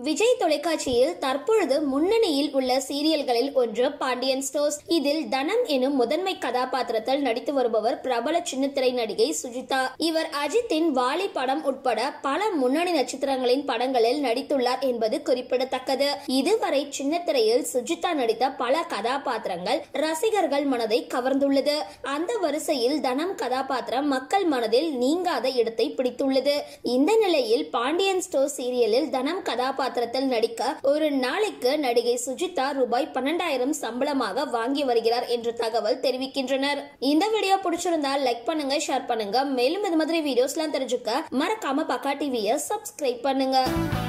விஜய் தொலைக்காட்சியில் தற்பொழுது முன்னணியில் உள்ள சீரியல்களில் ஒன்று பாண்டியன் ஸ்டோர்ஸ் இதில் தனம் எனும் முதன்மை கதாபாத்திரத்தில் நடித்து வருபவர் பிரபல சின்னத்திரை நடிகை சுஜிதா இவர் அஜித்தின் வாலி படம் உட்பட பல முன்னணி நட்சத்திரங்களின் படங்களில் நடித்துள்ளார் என்பது குறிப்பிடத்தக்கது இதுவரை சின்னத்திரையில் சுஜிதா நடித்த பல கதாபாத்திரங்கள் ரசிகர்கள் மனதை கவர்ந்துள்ளது அந்த வரிசையில் தனம் கதாபாத்திரம் மக்கள் மனதில் நீங்காத இடத்தை பிடித்துள்ளது இந்த நிலையில் பாண்டியன் ஸ்டோர் சீரியலில் தனம் கதாபாத்திரத்தில் நடிக்க ஒரு நாளைக்கு நடிகை சுஜிதா ரூபாய் பன்னெண்டாயிரம் சம்பளமாக வாங்கி வருகிறார் என்ற தகவல் தெரிவிக்கின்றனர் இந்த வீடியோ பிடிச்சிருந்தா லைக் பண்ணுங்க ஷேர் பண்ணுங்க மேலும் இது மாதிரி வீடியோஸ்லாம் தெரிஞ்சுக்க மறக்காம பக்கா டிவியை சப்ஸ்கிரைப் பண்ணுங்க